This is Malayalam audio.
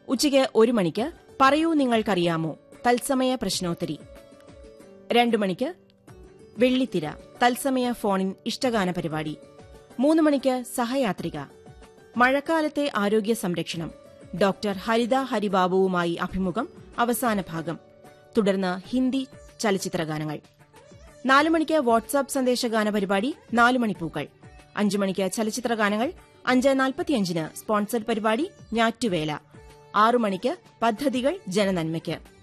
ഉച്ചയ്ക്ക് ഒരു മണിക്ക് പറയൂ നിങ്ങൾക്കറിയാമോ തത്സമയ പ്രശ്നോത്തരി രണ്ടു മണിക്ക് വെള്ളിത്തിര തത്സമയ ഫോണിൻ ഇഷ്ടഗാന പരിപാടി മൂന്ന് മണിക്ക് സഹയാത്രിക മഴക്കാലത്തെ ആരോഗ്യ സംരക്ഷണം ഡോക്ടർ ഹരിത ഹരിബാബുവുമായി അഭിമുഖം അവസാന ഭാഗം തുടർന്ന് ഹിന്ദി ചലച്ചിത്രഗാനങ്ങൾ നാലു മണിക്ക് വാട്സാപ്പ് സന്ദേശഗാന പരിപാടി നാലു മണിപ്പൂക്കൾ അഞ്ചു മണിക്ക് ചലച്ചിത്രഗാനങ്ങൾ അഞ്ച് നാൽപ്പത്തിയഞ്ചിന് സ്പോൺസർഡ് പരിപാടി ഞാറ്റുവേല ആറു മണിക്ക് പദ്ധതികൾ ജനനന്മയ്ക്ക്